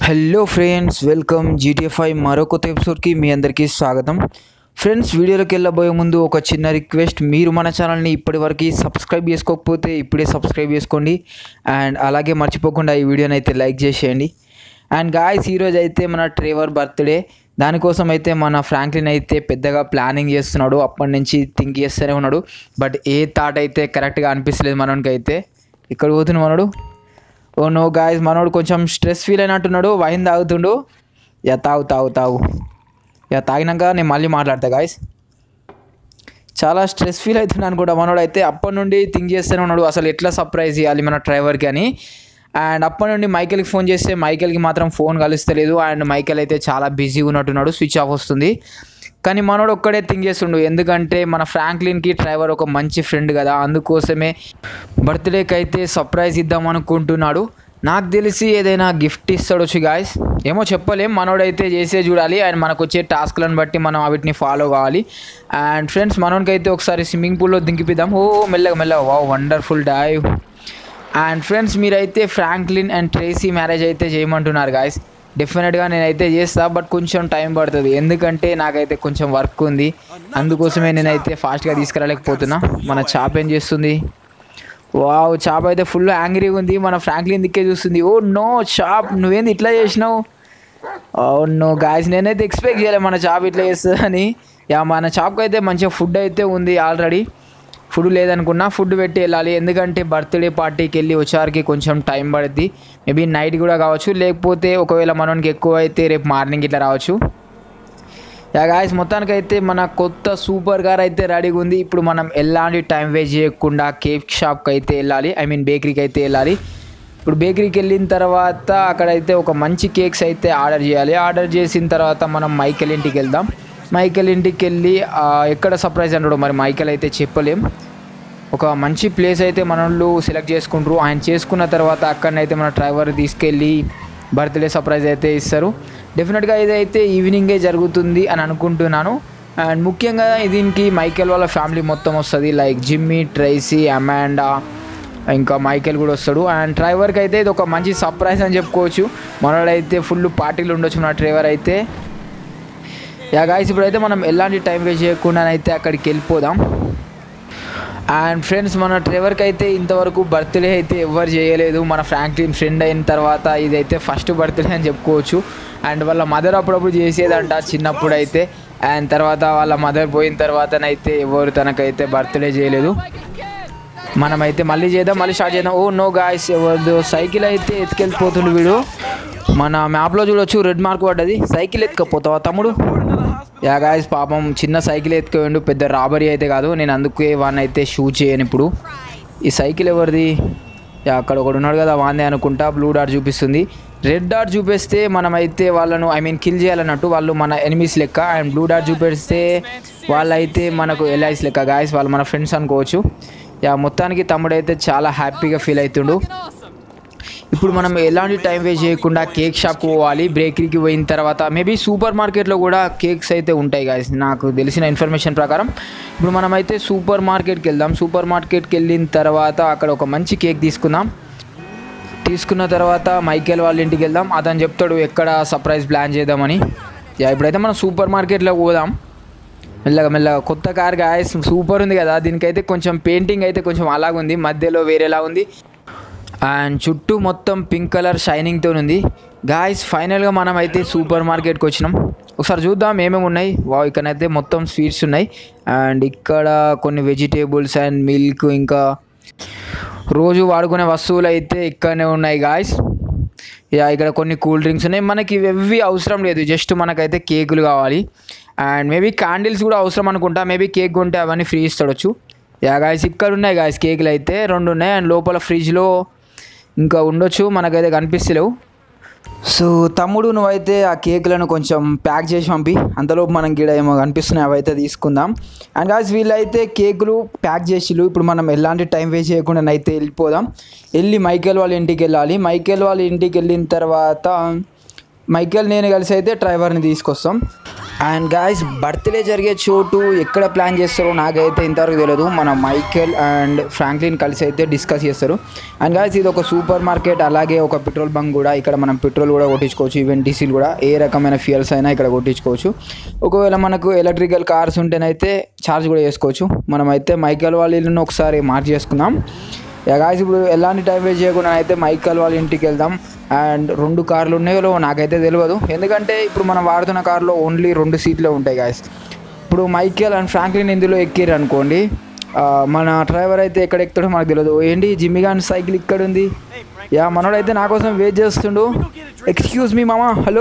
Hello friends welcome GTFI మరో కొత్త ఎపిసోడ్కి మీ అందరికీ స్వాగతం ఫ్రెండ్స్ వీడియోలోకి వెళ్ళబోయే ముందు ఒక చిన్న రిక్వెస్ట్ మీరు మన ఛానల్ని ఇప్పటివరకు సబ్స్క్రైబ్ చేసుకోకపోతే ఇప్పుడే సబ్స్క్రైబ్ చేసుకోండి అండ్ అలాగే మర్చిపోకుండా ఈ వీడియోని అయితే లైక్ చేసేయండి అండ్ గాయస్ ఈరోజు అయితే మన ట్రేవర్ బర్త్డే దానికోసం అయితే మన ఫ్రాంక్లిన్ అయితే పెద్దగా ప్లానింగ్ చేస్తున్నాడు అప్పటి నుంచి థింక్ చేస్తూనే ఉన్నాడు బట్ ఏ థాట్ అయితే కరెక్ట్గా అనిపిస్తలేదు మనోనికి అయితే ఇక్కడ పోతున్నాడు మనోడు ఓ నో గాయస్ మనోడు కొంచెం స్ట్రెస్ ఫీల్ అయినట్టున్నాడు వైన్ తాగుతుండు యా తాగు తాగు తాగు యా తాగినాక నేను మళ్ళీ మాట్లాడతా గాయస్ చాలా స్ట్రెస్ ఫీల్ అవుతున్నాను కూడా మనోడు అయితే అప్పటి నుండి థింక్ చేస్తూనే ఉన్నాడు అసలు ఎట్లా సర్ప్రైజ్ ఇవ్వాలి మన డ్రైవర్కి అని అండ్ అప్పటి నుండి మైకేల్కి ఫోన్ చేస్తే మైకేల్కి మాత్రం ఫోన్ కలుస్తలేదు అండ్ మైకేల్ అయితే చాలా బిజీగా ఉన్నట్టున్నాడు స్విచ్ ఆఫ్ వస్తుంది కానీ మనోడు ఒక్కడే థింక్ చేస్తుండు ఎందుకంటే మన ఫ్రాంక్లిన్కి డ్రైవర్ ఒక మంచి ఫ్రెండ్ కదా అందుకోసమే బర్త్డేకి అయితే సర్ప్రైజ్ ఇద్దాం అనుకుంటున్నాడు నాకు తెలిసి ఏదైనా గిఫ్ట్ ఇస్తాడొచ్చు గాయస్ ఏమో చెప్పలేం మనోడైతే చేసే చూడాలి అండ్ మనకు వచ్చే టాస్క్లను బట్టి మనం వీటిని ఫాలో కావాలి అండ్ ఫ్రెండ్స్ మనోడికి అయితే ఒకసారి స్విమ్మింగ్ పూల్లో దింకిపిద్దాం ఓ మెల్లగా మెల్లగా వా వండర్ఫుల్ డైవ్ అండ్ ఫ్రెండ్స్ మీరైతే ఫ్రాంక్లిన్ అండ్ ట్రేసీ మ్యారేజ్ అయితే చేయమంటున్నారు గాయస్ డెఫినెట్గా నేనైతే చేస్తా బట్ కొంచెం టైం పడుతుంది ఎందుకంటే నాకైతే కొంచెం వర్క్ ఉంది అందుకోసమే నేనైతే ఫాస్ట్గా తీసుకురాలేకపోతున్నా మన చాప్ ఏం చేస్తుంది వావ్ చాప్ అయితే ఫుల్ యాంగ్రీగా ఉంది మన ఫ్రాంక్లిన్ దిక్కే చూస్తుంది ఓ నో చాప్ నువ్వేంది ఇట్లా చేసినావు ఓ నో గాయస్ నేనైతే ఎక్స్పెక్ట్ చేయలే మన చాప్ ఇట్లా చేస్తుందని యా మన చాప్కి అయితే మంచిగా ఫుడ్ అయితే ఉంది ఆల్రెడీ ఫుడ్ లేదనుకున్నా ఫుడ్ పెట్టి వెళ్ళాలి ఎందుకంటే బర్త్డే పార్టీకి వెళ్ళి వచ్చేవారికి కొంచెం టైం పడుద్ది మేబీ నైట్ కూడా కావచ్చు లేకపోతే ఒకవేళ మనకి ఎక్కువ అయితే రేపు మార్నింగ్ ఇట్లా రావచ్చు యా గాయస్ మొత్తానికి అయితే మన కొత్త సూపర్ కార్ అయితే రెడీగా ఉంది ఇప్పుడు మనం ఎలాంటి టైం వేస్ట్ చేయకుండా కేక్ షాప్కి అయితే వెళ్ళాలి ఐ మీన్ బేకరీకి అయితే వెళ్ళాలి ఇప్పుడు బేకరీకి వెళ్ళిన తర్వాత అక్కడైతే ఒక మంచి కేక్స్ అయితే ఆర్డర్ చేయాలి ఆర్డర్ చేసిన తర్వాత మనం మైకెల్ ఇంటికి వెళ్దాం మైకెల్ ఇంటికి వెళ్ళి ఆ, ఎక్కడ సర్ప్రైజ్ అంటాడు మరి మైకెల్ అయితే చెప్పలేం ఒక మంచి ప్లేస్ అయితే మనోళ్ళు సెలెక్ట్ చేసుకుంటారు ఆయన చేసుకున్న తర్వాత అక్కడనైతే మన డ్రైవర్ తీసుకెళ్ళి బర్త్డే సర్ప్రైజ్ అయితే ఇస్తారు డెఫినెట్గా ఇదైతే ఈవినింగే జరుగుతుంది అని అనుకుంటున్నాను అండ్ ముఖ్యంగా దీనికి మైకేల్ వాళ్ళ ఫ్యామిలీ మొత్తం వస్తుంది లైక్ జిమ్మీ ట్రైసీ అమాండా ఇంకా మైకేల్ కూడా వస్తాడు అండ్ డ్రైవర్కి అయితే ఇది ఒక మంచి సర్ప్రైజ్ అని చెప్పుకోవచ్చు మనోడైతే ఫుల్ పార్టీలు ఉండొచ్చు మన డ్రైవర్ అయితే యా గాయస్ ఇప్పుడైతే మనం ఎలాంటి టైం వేస్ట్ చేయకుండా అయితే అక్కడికి వెళ్ళిపోదాం అండ్ ఫ్రెండ్స్ మన ట్రెవర్కి అయితే ఇంతవరకు బర్త్డే అయితే ఎవరు చేయలేదు మన ఫ్రాంక్లిన్ ఫ్రెండ్ అయిన తర్వాత ఇదైతే ఫస్ట్ బర్త్డే అని చెప్పుకోవచ్చు అండ్ వాళ్ళ మదర్ అప్పుడప్పుడు చేసేదంట చిన్నప్పుడు అయితే అండ్ తర్వాత వాళ్ళ మదర్ పోయిన తర్వాతనైతే ఎవరు తనకైతే బర్త్డే చేయలేదు మనమైతే మళ్ళీ చేద్దాం మళ్ళీ స్టార్ట్ చేద్దాం ఓ నో గాయస్ ఎవరిదో సైకిల్ అయితే ఎత్తుకెళ్ళిపోతుండు వీడు మన మ్యాప్లో చూడొచ్చు రెడ్ మార్క్ పడ్డది సైకిల్ ఎత్తుకపోతావా తమ్ముడు యా గాయస్ పాపం చిన్న సైకిల్ ఎత్తుకోండు పెద్ద రాబరీ అయితే కాదు నేను అందుకే వాడిని అయితే షూట్ చేయను ఇప్పుడు ఈ సైకిల్ ఎవరిది యా అక్కడ ఒకడు ఉన్నాడు కదా వాందే అనుకుంటా బ్లూ డాట్ చూపిస్తుంది రెడ్ డాట్ చూపిస్తే మనమైతే వాళ్ళను ఐ మీన్ కిల్ చేయాలన్నట్టు వాళ్ళు మన ఎనిమిస్ లెక్క అండ్ బ్లూ డాట్ చూపిస్తే వాళ్ళైతే మనకు ఎల్ఐస్ లెక్క గాయస్ వాళ్ళు మన ఫ్రెండ్స్ అనుకోవచ్చు యా మొత్తానికి తమ్ముడైతే చాలా హ్యాపీగా ఫీల్ అవుతుండు ఇప్పుడు మనం ఎలాంటి టైం వేస్ట్ చేయకుండా కేక్ షాప్కి పోవాలి బేకరీకి పోయిన తర్వాత మేబీ సూపర్ మార్కెట్లో కూడా కేక్స్ అయితే ఉంటాయి గాయస్ నాకు తెలిసిన ఇన్ఫర్మేషన్ ప్రకారం ఇప్పుడు మనమైతే సూపర్ మార్కెట్కి వెళ్దాం సూపర్ మార్కెట్కి వెళ్ళిన తర్వాత అక్కడ ఒక మంచి కేక్ తీసుకుందాం తీసుకున్న తర్వాత మైకేల్ వాళ్ళ ఇంటికి వెళ్దాం అతను చెప్తాడు ఎక్కడ సర్ప్రైజ్ ప్లాన్ చేద్దామని యా ఇప్పుడైతే మనం సూపర్ మార్కెట్లో పోదాం మెల్లగా మెల్లగా కొత్త కార్ గాయస్ సూపర్ ఉంది కదా దీనికైతే కొంచెం పెయింటింగ్ అయితే కొంచెం అలాగుంది మధ్యలో వేరేలా ఉంది అండ్ చుట్టూ మొత్తం పింక్ కలర్ షైనింగ్తో ఉంది గాయస్ ఫైనల్గా మనం అయితే సూపర్ మార్కెట్కి వచ్చినాం ఒకసారి చూద్దాం ఏమేమి ఉన్నాయి వా ఇక్కడైతే మొత్తం స్వీట్స్ ఉన్నాయి అండ్ ఇక్కడ కొన్ని వెజిటేబుల్స్ అండ్ మిల్క్ ఇంకా రోజు వాడుకునే వస్తువులు అయితే ఇక్కడనే ఉన్నాయి గాయస్ యా ఇక్కడ కొన్ని కూల్ డ్రింక్స్ ఉన్నాయి మనకి ఇవి అవసరం లేదు జస్ట్ మనకైతే కేకులు కావాలి అండ్ మేబీ క్యాండిల్స్ కూడా అవసరం అనుకుంటా మేబీ కేక్ కొంటే అవన్నీ ఫ్రీ ఇస్తాడొచ్చు యా గాయస్ ఇక్కడ ఉన్నాయి గాయస్ కేకులు అయితే రెండు ఉన్నాయి అండ్ లోపల ఫ్రిడ్జ్లో ఇంకా ఉండొచ్చు మనకైతే కనిపిస్తలేవు సో తమ్ముడు నువ్వైతే ఆ కేకులను కొంచెం ప్యాక్ చేసి పంపి అంతలోపు మనం గిడ ఏమో కనిపిస్తున్నాయి అవైతే తీసుకుందాం అండ్ గాయస్ వీళ్ళైతే కేకులు ప్యాక్ చేసిళ్ళు ఇప్పుడు మనం ఎలాంటి టైం వేస్ట్ చేయకుండా అయితే వెళ్ళిపోదాం వెళ్ళి మైకేల్ వాళ్ళ ఇంటికి వెళ్ళాలి మైకేల్ వాళ్ళ ఇంటికి వెళ్ళిన తర్వాత మైకేల్ నేను కలిసి అయితే డ్రైవర్ని తీసుకొస్తాం అండ్ గాయస్ బర్త్డే జరిగే చోటు ఎక్కడ ప్లాన్ చేస్తారో నాకైతే ఇంతవరకు తెలియదు మన మైకేల్ అండ్ ఫ్రాంక్లిన్ కలిసి అయితే డిస్కస్ చేస్తారు అండ్ గాయస్ ఇది ఒక సూపర్ మార్కెట్ అలాగే ఒక పెట్రోల్ బంక్ కూడా ఇక్కడ మనం పెట్రోల్ కూడా కొట్టించుకోవచ్చు ఈవెన్ డీజిల్ కూడా ఏ రకమైన ఫ్యూయల్స్ అయినా ఇక్కడ కొట్టించుకోవచ్చు ఒకవేళ మనకు ఎలక్ట్రికల్ కార్స్ ఉంటేనైతే ఛార్జ్ కూడా చేసుకోవచ్చు మనం అయితే మైకేల్ వాళ్ళ ఇల్లును ఒకసారి మార్చి చేసుకుందాం గాయస్ ఇప్పుడు ఎలాంటి టైం వేస్ట్ చేయకుండా అయితే మైకల్ వాళ్ళ ఇంటికి వెళ్దాం అండ్ రెండు కార్లు ఉన్నాయో నాకైతే తెలియదు ఎందుకంటే ఇప్పుడు మనం వాడుతున్న కార్లో ఓన్లీ రెండు సీట్లు ఉంటాయి గాయస్ ఇప్పుడు మైకేల్ అండ్ ఫ్రాంక్లిన్ ఇందులో ఎక్కిరు అనుకోండి ఆ, మన డ్రైవర్ అయితే ఎక్కడ ఎక్కుతాడో మనకు తెలియదు ఏంటి జిమ్మి గాని సైకిల్ ఇక్కడ ఉంది యా మనోడైతే నా కోసం వెయిట్ చేస్తుండు ఎక్స్క్యూజ్ మీ మామా హలో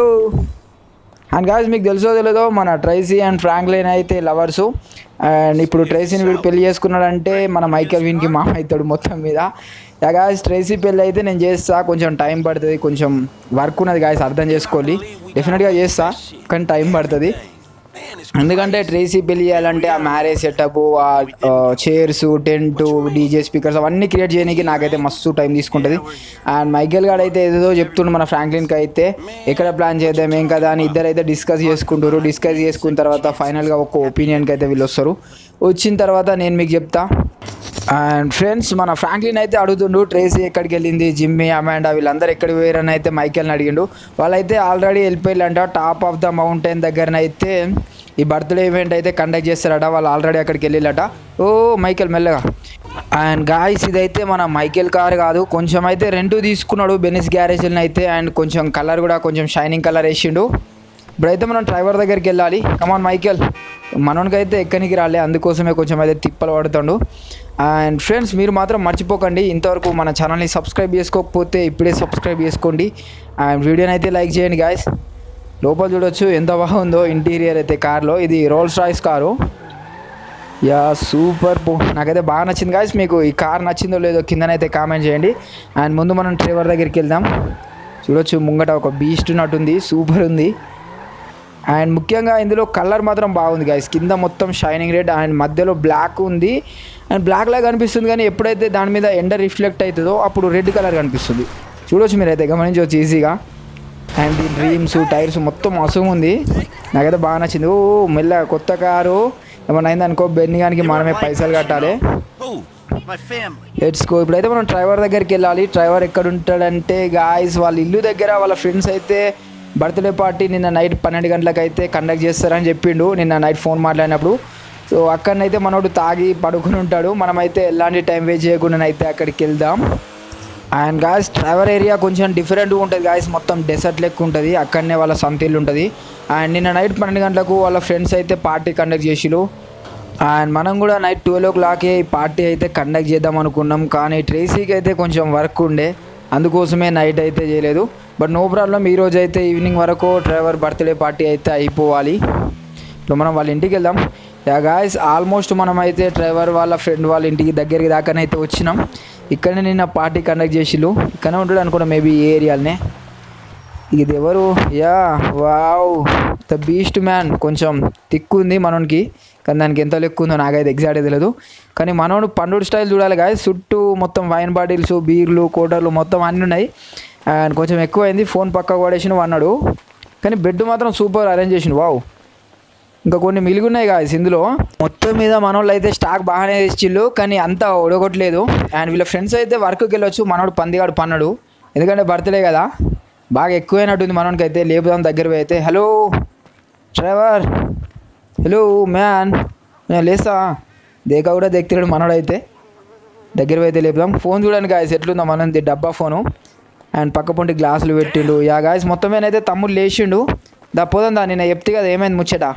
అండ్ గాయస్ మీకు తెలుసో తెలియదో మన ట్రైసీ అండ్ ఫ్రాంక్లైన్ అయితే లవర్సు అండ్ ఇప్పుడు ట్రైసీని వీడు పెళ్లి చేసుకున్నాడంటే మన మైకేల్ వీనికి మామ అవుతాడు మొత్తం మీద యా గాయస్ ట్రైసీ పెళ్ళి అయితే నేను చేస్తా కొంచెం టైం పడుతుంది కొంచెం వర్క్ ఉన్నది గాయస్ అర్థం చేసుకోవాలి డెఫినెట్గా చేస్తా కానీ టైం పడుతుంది ఎందుకంటే ట్రేసీ పెళ్లి చేయాలంటే ఆ మ్యారేజ్ సెటప్ ఆ చైర్స్ టెంట్ డీజే స్పీకర్స్ అవన్నీ క్రియేట్ చేయడానికి నాకైతే మస్తు టైం తీసుకుంటుంది అండ్ మైకేల్ గారు అయితే ఏదో చెప్తుండు మన ఫ్రాంక్లిన్కి అయితే ఎక్కడ ప్లాన్ చేద్దాం ఏం కదా అని ఇద్దరు అయితే డిస్కస్ చేసుకుంటారు డిస్కస్ చేసుకున్న తర్వాత ఫైనల్గా ఒక ఒపీనియన్కి అయితే వీళ్ళు వస్తారు వచ్చిన తర్వాత నేను మీకు చెప్తా అండ్ ఫ్రెండ్స్ మన ఫ్రాంక్లిన్ అయితే అడుగుతుండు ట్రేసీ ఎక్కడికి వెళ్ళింది జిమ్మి అమాండా వీళ్ళందరూ ఎక్కడికి పోయారని అయితే మైకేల్ని అడిగిండు వాళ్ళైతే ఆల్రెడీ వెళ్ళిపోయారంట టాప్ ఆఫ్ ద మౌంటైన్ దగ్గరనైతే ఈ బర్త్డే ఈవెంట్ అయితే కండక్ట్ చేస్తారట వాళ్ళు ఆల్రెడీ అక్కడికి వెళ్ళిల్లట ఓ మైకేల్ మెల్లగా అండ్ గాయస్ ఇదైతే మన మైకేల్ కార్ కాదు కొంచెం అయితే రెంట్ తీసుకున్నాడు బెనిస్ గ్యారేజ్ని అయితే అండ్ కొంచెం కలర్ కూడా కొంచెం షైనింగ్ కలర్ వేసిండు ఇప్పుడైతే మనం డ్రైవర్ దగ్గరికి వెళ్ళాలి కమాన్ మైకేల్ మనోనికైతే ఎక్కనికి రాలే అందుకోసమే కొంచెం అయితే తిప్పలు పడుతుండు అండ్ ఫ్రెండ్స్ మీరు మాత్రం మర్చిపోకండి ఇంతవరకు మన ఛానల్ని సబ్స్క్రైబ్ చేసుకోకపోతే ఇప్పుడే సబ్స్క్రైబ్ చేసుకోండి అండ్ వీడియోని అయితే లైక్ చేయండి గాయస్ లోపల చూడొచ్చు ఎంత బాగుందో ఇంటీరియర్ అయితే కార్లో ఇది Rolls Royce car yeah super పో నాకైతే బాగా నచ్చింది గాయస్ మీకు ఈ కార్ నచ్చిందో లేదో కిందనైతే కామెంట్ చేయండి అండ్ ముందు మనం డ్రైవర్ దగ్గరికి వెళ్దాం చూడొచ్చు ముంగట ఒక బీస్ట్ ఉన్నట్టుంది సూపర్ ఉంది అండ్ ముఖ్యంగా ఇందులో కలర్ మాత్రం బాగుంది గైస్ కింద మొత్తం షైనింగ్ రెడ్ అండ్ మధ్యలో బ్లాక్ ఉంది అండ్ బ్లాక్ లాగా కనిపిస్తుంది కానీ ఎప్పుడైతే దాని మీద ఎండ రిఫ్లెక్ట్ అవుతుందో అప్పుడు రెడ్ కలర్ కనిపిస్తుంది చూడొచ్చు మీరైతే గమనించవచ్చు ఈజీగా అండ్ దీని డ్రీమ్స్ టైర్స్ మొత్తం అసుగు ఉంది నాకైతే బాగా నచ్చింది ఓ మెల్ల కొత్త కారు ఏమన్నా అయిందనుకో బెన్నిగానికి మనమే పైసలు కట్టాలి Who? My family. Let's go ఇప్పుడైతే మనం డ్రైవర్ దగ్గరికి వెళ్ళాలి డ్రైవర్ ఎక్కడ ఉంటాడంటే గాయస్ వాళ్ళ ఇల్లు దగ్గర వాళ్ళ ఫ్రెండ్స్ అయితే బర్త్డే పార్టీ నిన్న నైట్ పన్నెండు గంటలకు అయితే కండక్ట్ చేస్తారని చెప్పిండు నిన్న నైట్ ఫోన్ మాట్లాడినప్పుడు సో అక్కడనైతే మనోడు తాగి పడుకుని ఉంటాడు మనమైతే ఎలాంటి టైం వేస్ట్ చేయకుండా అయితే అక్కడికి వెళ్దాం అండ్ గాయస్ డ్రైవర్ ఏరియా కొంచెం డిఫరెంట్గా ఉంటుంది గాయస్ మొత్తం డెసర్ట్ లెక్క ఉంటుంది అక్కడనే వాళ్ళ సొంత ఇల్లు ఉంటుంది అండ్ నిన్న నైట్ పన్నెండు గంటలకు వాళ్ళ ఫ్రెండ్స్ అయితే పార్టీ కండక్ట్ చేసిరు అండ్ మనం కూడా నైట్ ట్వెల్వ్ ఓ క్లాక్కి ఈ పార్టీ అయితే కండక్ట్ చేద్దాం అనుకున్నాం కానీ ట్రేసీకి అయితే కొంచెం వర్క్ ఉండే అందుకోసమే నైట్ అయితే చేయలేదు బట్ నో ప్రాబ్లం ఈరోజు అయితే ఈవినింగ్ వరకు డ్రైవర్ బర్త్డే పార్టీ అయితే అయిపోవాలి ఇప్పుడు మనం వాళ్ళ ఇంటికి వెళ్దాం యా గాయస్ ఆల్మోస్ట్ మనం అయితే డ్రైవర్ వాళ్ళ ఫ్రెండ్ వాళ్ళ ఇంటికి దగ్గరికి దాకానైతే వచ్చినాం ఇక్కడనే నిన్న పార్టీ కండక్ట్ చేసిళ్ళు ఇక్కడనే ఉంటాడు అనుకున్నా మేబీ ఈ ఏరియాలనే ఇది ఎవరు yeah wow the beast man కొంచెం తిక్కు ఉంది మనోనికి కానీ దానికి ఎంత లెక్కు ఉందో నాకైతే ఎగ్జాక్ట్ తెలియదు కానీ మనోడు పండుడు స్టైల్ చూడాలి గాయ చుట్టూ మొత్తం వైన్ బాటిల్స్ బీర్లు కోటర్లు మొత్తం అన్నీ ఉన్నాయి అండ్ కొంచెం ఎక్కువైంది ఫోన్ పక్క పడేసిన అన్నాడు కానీ బెడ్ మాత్రం సూపర్ అరేంజ్ చేసిండు వావ్ ఇంకా కొన్ని మిలుగున్నాయి కాదు ఇందులో మొత్తం మీద మనోళ్ళు అయితే స్టాక్ బాగానే తెచ్చిళ్ళు కానీ అంతా ఒడగొట్టలేదు అండ్ వీళ్ళ ఫ్రెండ్స్ అయితే వర్క్కి వెళ్ళొచ్చు మనోడు పందిగాడు పన్నాడు ఎందుకంటే బర్త్డే కదా బాగా ఎక్కువైనట్టుంది మనోనికి అయితే లేపుదాం దగ్గర పోయి అయితే హలో డ్రైవర్ హలో మ్యాన్ నేను లేస్తా దేకా కూడా దెక్కిరాడు మనోడు అయితే దగ్గర పోయి అయితే లేపుదాం ఫోన్ చూడండి గాయస్ ఎట్లుందో మనది డబ్బా ఫోను అండ్ పక్క పొంటి గ్లాసులు పెట్టిండు యా గాయస్ మొత్తం మీద అయితే తమ్ముడు లేచిండు దా పోదాం దా నేను చెప్తే కదా ఏమైంది ముచ్చట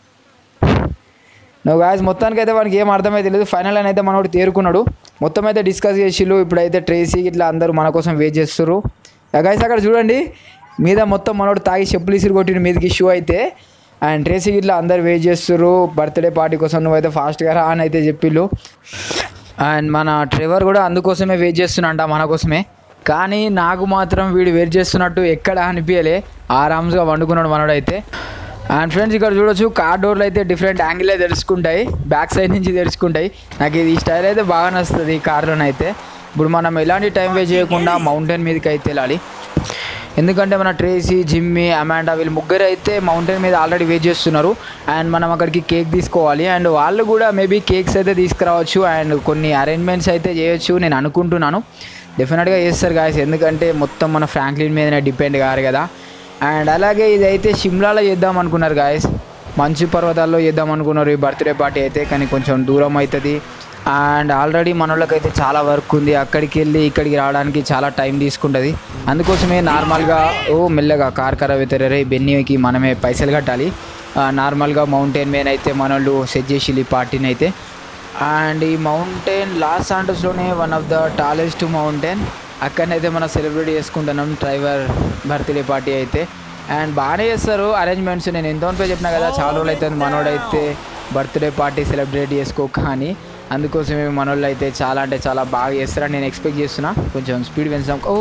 నువ్వు గాయస్ మొత్తానికి అయితే వానికి ఏం అర్థమైతే లేదు ఫైనల్ అని అయితే మనోడు తేరుకున్నాడు మొత్తం అయితే డిస్కస్ చేసిళ్ళు ఇప్పుడైతే ట్రేసీ ఇట్లా అందరూ మన కోసం వెయిట్ చేస్తారు గాయస్ అక్కడ చూడండి మీద మొత్తం మనోడు తాగి చెప్పులు ఇసిరి కొట్టిన మీదకి షూ అయితే అండ్ ట్రేసీ ఇట్లా అందరు వెయిట్ చేస్తారు బర్త్డే పార్టీ కోసం నువ్వైతే ఫాస్ట్గా రా అని అయితే చెప్పిళ్ళు అండ్ మన ట్రెవర్ కూడా అందుకోసమే వెయిట్ చేస్తున్నంట మన కోసమే కానీ నాకు మాత్రం వీడు వెయిట్ చేస్తున్నట్టు ఎక్కడ అనిపించలే ఆరామ్స్గా వండుకున్నాడు మనోడు అయితే అండ్ ఫ్రెండ్స్ ఇక్కడ చూడొచ్చు కార్ డోర్లు అయితే డిఫరెంట్ యాంగిల్ తెరుచుకుంటాయి బ్యాక్ సైడ్ నుంచి తెరుచుకుంటాయి నాకు ఇది ఈ స్టైల్ అయితే బాగా నచ్చుతుంది ఈ కార్లోనైతే ఇప్పుడు మనం ఎలాంటి టైం వేస్ట్ చేయకుండా మౌంటైన్ మీదకి అయితే వెళ్ళాలి ఎందుకంటే మన ట్రేసీ జిమ్మి అమాండా వీళ్ళు ముగ్గురు అయితే మౌంటైన్ మీద ఆల్రెడీ వెయిట్ చేస్తున్నారు అండ్ మనం అక్కడికి కేక్ తీసుకోవాలి అండ్ వాళ్ళు కూడా మేబీ కేక్స్ అయితే తీసుకురావచ్చు అండ్ కొన్ని అరేంజ్మెంట్స్ అయితే చేయొచ్చు నేను అనుకుంటున్నాను డెఫినెట్గా చేస్తారు గాయస్ ఎందుకంటే మొత్తం మన ఫ్రాంక్లిన్ మీదనే డిపెండ్ కారు కదా అండ్ అలాగే ఇదైతే షిమ్లాలో చేద్దాం అనుకున్నారు గాయస్ మంచు పర్వతాల్లో చేద్దాం అనుకున్నారు ఈ బర్త్డే పార్టీ అయితే కానీ కొంచెం దూరం అవుతుంది అండ్ ఆల్రెడీ మన వాళ్ళకైతే చాలా వర్క్ ఉంది అక్కడికి వెళ్ళి ఇక్కడికి రావడానికి చాలా టైం తీసుకుంటుంది అందుకోసమే నార్మల్గా ఓ మెల్లగా కార్ ఖరాబ్ అవుతారు రే బెన్నీకి మనమే పైసలు కట్టాలి ఆ, నార్మల్గా మౌంటైన్ మీద అయితే మన వాళ్ళు సెట్ చేసి ఈ పార్టీని అయితే అండ్ ఈ మౌంటైన్ లాస్ సాంటోస్లోనే one of the tallest mountain అక్కడనైతే మనం సెలబ్రేట్ చేసుకుంటున్నాం డ్రైవర్ బర్త్డే పార్టీ అయితే అండ్ బాగానే చేస్తారు అరేంజ్మెంట్స్ నేను ఎంతవరకు చెప్పినా కదా చాలా రోజులు అవుతుంది మనోడైతే బర్త్డే పార్టీ సెలబ్రేట్ చేసుకోక అని అందుకోసమే మనోళ్ళు అయితే చాలా అంటే చాలా బాగా చేస్తారని నేను ఎక్స్పెక్ట్ చేస్తున్నా కొంచెం స్పీడ్ పెంచుదాం ఓ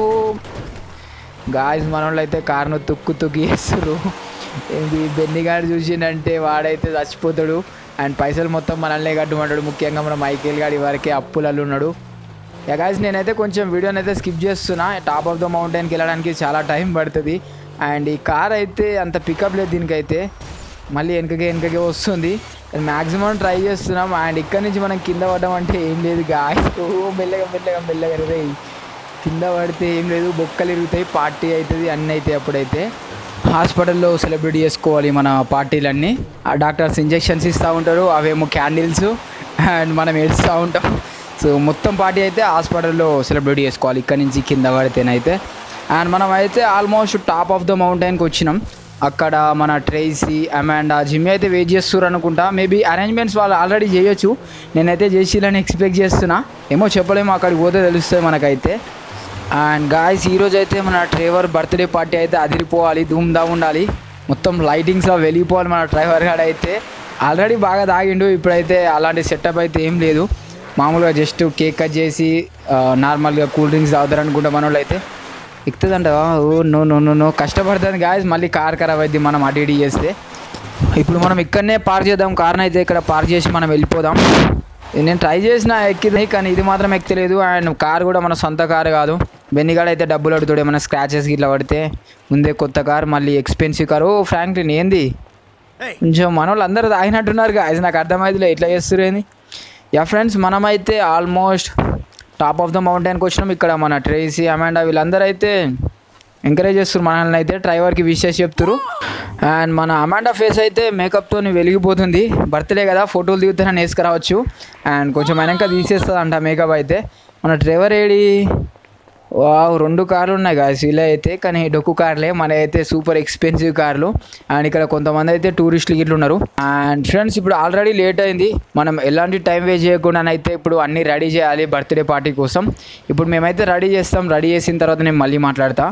గాయస్ మనోళ్ళు అయితే కార్ను తుక్కు తుక్కి చేస్తారు ఏంది బెన్ని గారు చూసిండంటే వాడైతే చచ్చిపోతాడు అండ్ పైసలు మొత్తం మనల్నే కట్టమంటాడు ముఖ్యంగా మన మైకేల్ గాడి వరకే అప్పులలో ఉన్నాడు యా గాయస్ నేనైతే కొంచెం వీడియోని అయితే స్కిప్ చేస్తున్నా టాప్ ఆఫ్ ద మౌంటైన్కి వెళ్ళడానికి చాలా టైం పడుతుంది అండ్ ఈ కార్ అయితే అంత పికప్ లేదు దీనికైతే మళ్ళీ వెనకకే వెనకకే వస్తుంది మ్యాక్సిమం ట్రై చేస్తున్నాం అండ్ ఇక్కడ నుంచి మనం కింద పడ్డం అంటే ఏం లేదు గాయస్ ఓ మెల్లగా మెల్లగా మెల్లగా రే కింద పడితే ఏం లేదు బొక్కలు ఇరుగుతాయి పార్టీ అవుతుంది అన్నీ అవుతాయి అప్పుడైతే హాస్పిటల్లో సెలబ్రేట్ చేసుకోవాలి మన పార్టీలన్నీ ఆ డాక్టర్స్ ఇంజెక్షన్స్ ఇస్తూ ఉంటారు అవేమో క్యాండిల్స్ అండ్ మనం ఏడుస్తూ ఉంటాం సో మొత్తం పార్టీ అయితే హాస్పిటల్లో సెలబ్రేట్ చేసుకోవాలి ఇక్కడ నుంచి కింద పడితేనైతే అండ్ మనం అయితే ఆల్మోస్ట్ టాప్ ఆఫ్ ద మౌంటైన్కి వచ్చినాం అక్కడ మన ట్రేసీ అమాండా జిమ్ అయితే వెయిట్ చేస్తారు అనుకుంటా మేబీ అరేంజ్మెంట్స్ వాళ్ళు ఆల్రెడీ చేయొచ్చు నేనైతే చేసిలని ఎక్స్పెక్ట్ చేస్తున్నా ఏమో చెప్పలేము అక్కడికి పోతే తెలుస్తుంది మనకైతే అండ్ గాయస్ ఈరోజు అయితే మన ట్రేవర్ బర్త్డే పార్టీ అయితే అదిరిపోవాలి ధూమ్ధామ్ ఉండాలి మొత్తం లైటింగ్స్లో వెళ్ళిపోవాలి మన డ్రైవర్ గాడు అయితే ఆల్రెడీ బాగా తాగిండు ఇప్పుడైతే అలాంటి సెటప్ అయితే ఏం లేదు మామూలుగా జస్ట్ కేక్ కట్ చేసి ఆ, నార్మల్గా కూల్ డ్రింక్స్ తాగుతారు అనుకుంటా మన వాళ్ళు అయితే ఎక్కుతుందంటవా oh no no no no కష్టపడుతుంది గాయస్ మళ్ళీ కార్ ఖరాబ్ అయింది మనం అటు ఇటు చేస్తే ఇప్పుడు మనం ఇక్కడనే పార్క్ చేద్దాం కార్ని అయితే ఇక్కడ పార్క్ చేసి మనం వెళ్ళిపోదాం నేను ట్రై చేసిన ఎక్కింది కానీ ఇది మాత్రం ఎక్కలేదు అండ్ కార్ కూడా మన సొంత కార్ కాదు బెన్నిగాడు అయితే డబ్బులు అడుగుతాడు ఏమైనా స్క్రాచెస్ ఇట్లా పడితే ముందే కొత్త కార్ మళ్ళీ ఎక్స్పెన్సివ్ కారు ఓ ఫ్రాంక్లిన్ ఏంది Hey, కొంచెం మన వాళ్ళు అందరూ తాగినట్టున్నారు గాయస్ నాకు అర్థమైందిలే ఎట్లా చేస్తారు ఏంది యా ఫ్రెండ్స్ మనమైతే ఆల్మోస్ట్ టాప్ ఆఫ్ ద మౌంటైన్కి వచ్చినాం ఇక్కడ మన ట్రేసీ అమాండా వీళ్ళందరూ అయితే ఎంకరేజ్ చేస్తారు మనల్ని అయితే డ్రైవర్కి విషెస్ చెప్తారు అండ్ మన అమాండా ఫేస్ అయితే మేకప్తో వెలిగిపోతుంది బర్త్డే కదా ఫోటోలు దిగుతానని వేసుకురావచ్చు అండ్ కొంచెం వెనక తీసేస్తుంది అంట మేకప్ అయితే మన డ్రైవర్ ఏడి వావ్ రెండు కార్లు ఉన్నాయి గాయస్ ఇలా అయితే కానీ డొక్కు కార్లే మన అయితే సూపర్ ఎక్స్పెన్సివ్ కార్లు అండ్ ఇక్కడ కొంతమంది అయితే టూరిస్టులు ఇట్లా ఉన్నారు అండ్ ఫ్రెండ్స్ ఇప్పుడు ఆల్రెడీ లేట్ అయింది మనం ఎలాంటి టైం వేస్ట్ చేయకుండా అయితే ఇప్పుడు అన్నీ రెడీ చేయాలి బర్త్డే పార్టీ కోసం ఇప్పుడు మేమైతే రెడీ చేస్తాం రెడీ చేసిన తర్వాత నేను మళ్ళీ మాట్లాడతా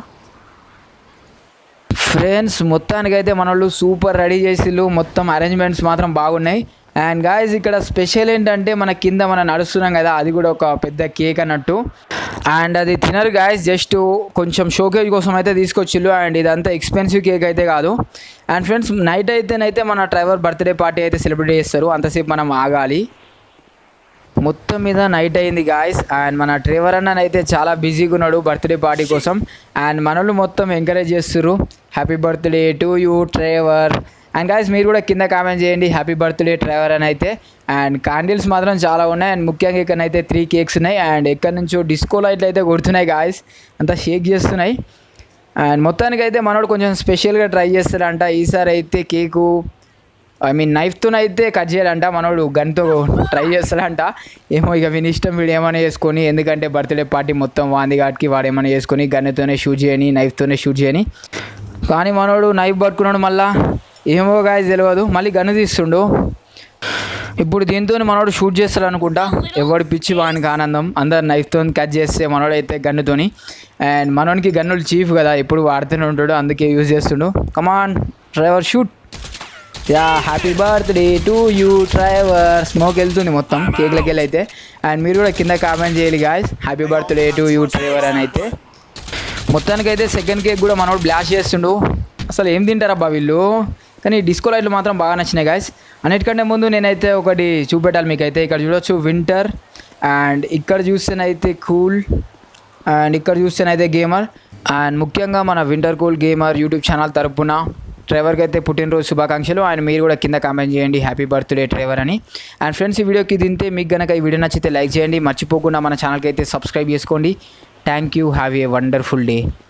ఫ్రెండ్స్ మొత్తానికైతే మన వాళ్ళు సూపర్ రెడీ చేసిళ్ళు మొత్తం అరేంజ్మెంట్స్ మాత్రం బాగున్నాయి అండ్ గాయస్ ఇక్కడ స్పెషల్ ఏంటంటే మన కింద మనం నడుస్తున్నాం కదా అది కూడా ఒక పెద్ద కేక్ అన్నట్టు అండ్ అది తినరు గాయస్ జస్ట్ కొంచెం షోకేజ్ కోసం అయితే తీసుకొచ్చిళ్ళు అండ్ ఇదంతా ఎక్స్పెన్సివ్ కేక్ అయితే కాదు అండ్ ఫ్రెండ్స్ నైట్ అయితేనైతే మన డ్రైవర్ బర్త్డే పార్టీ అయితే సెలబ్రేట్ చేస్తారు అంతసేపు మనం ఆగాలి మొత్తం మీద నైట్ అయింది గాయస్ అండ్ మన ట్రేవర్ అన్న అయితే చాలా బిజీగా ఉన్నాడు బర్త్డే పార్టీ కోసం అండ్ మనోళ్ళు మొత్తం ఎంకరేజ్ చేస్తారు happy birthday to you Trevor and guys మీరు కూడా కింద కామెంట్ చేయండి హ్యాపీ బర్త్డే ట్రేవర్ అని అయితే అండ్ క్యాండిల్స్ మాత్రం చాలా ఉన్నాయి అండ్ ముఖ్యంగా ఇక్కడనైతే త్రీ కేక్స్ ఉన్నాయి అండ్ ఎక్కడి నుంచో డిస్కో లైట్లు అయితే కొడుతున్నాయి గాయస్ అంతా షేక్ చేస్తున్నాయి అండ్ మొత్తానికి అయితే మనోడు కొంచెం స్పెషల్గా ట్రై చేస్తాడంట ఈసారి అయితే కేకు ఐ మీన్ నైఫ్తో అయితే కట్ చేయాలంట మనోడు గన్తో ట్రై చేస్తాడంట ఏమో ఇక విని ఇష్టం వీడు ఏమైనా చేసుకొని ఎందుకంటే బర్త్డే పార్టీ మొత్తం వాంది కాటికి వాడు ఏమైనా చేసుకొని గన్నుతోనే షూట్ చేయని నైఫ్తోనే షూట్ చేయని కానీ మనోడు నైఫ్ పట్టుకున్నాడు మళ్ళా ఏమో గాయ తెలియదు మళ్ళీ గన్ను తీస్తుండు ఇప్పుడు దీంతో మనోడు షూట్ చేస్తాడు అనుకుంటా ఎవడు పిచ్చి వానికి ఆనందం అందరు నైఫ్తో కట్ చేస్తే మనోడు అయితే గన్నుతోని అండ్ మనోనికి గన్నులు చీఫ్ కదా ఎప్పుడు వాడుతూనే ఉంటాడు అందుకే యూజ్ చేస్తుండు come on driver shoot yeah happy birthday to you driver smoke వెళ్తుంది మొత్తం కేక్లకి వెళ్ళి అయితే అండ్ మీరు కూడా కింద కామెంట్ చేయాలి guys happy birthday to you driver అని అయితే మొత్తానికైతే సెకండ్ కేక్ కూడా మనోడు బ్లాస్ట్ చేస్తుండు అసలు ఏం తింటారబ్బా వీళ్ళు కానీ డిస్కో లైట్లు మాత్రం బాగా నచ్చినాయి గాయస్ అన్నిటికంటే ముందు నేనైతే ఒకటి చూపెట్టాలి మీకు అయితే ఇక్కడ చూడొచ్చు వింటర్ అండ్ ఇక్కడ చూస్తేనైతే కూల్ అండ్ ఇక్కడ చూస్తేనైతే గేమర్ అండ్ ముఖ్యంగా మన winter cool gamer YouTube channel తరపున ట్రెవర్కి అయితే పుట్టినరోజు శుభాకాంక్షలు అండ్ మీరు కూడా కింద కామెంట్ చేయండి హ్యాపీ బర్త్డే ట్రెవర్ అని అండ్ ఫ్రెండ్స్ ఈ వీడియోకి దింతే మీకు గనక ఈ వీడియో నచ్చితే లైక్ చేయండి మర్చిపోకుండా మన ఛానల్కి అయితే సబ్స్క్రైబ్ చేసుకోండి thank you have a wonderful day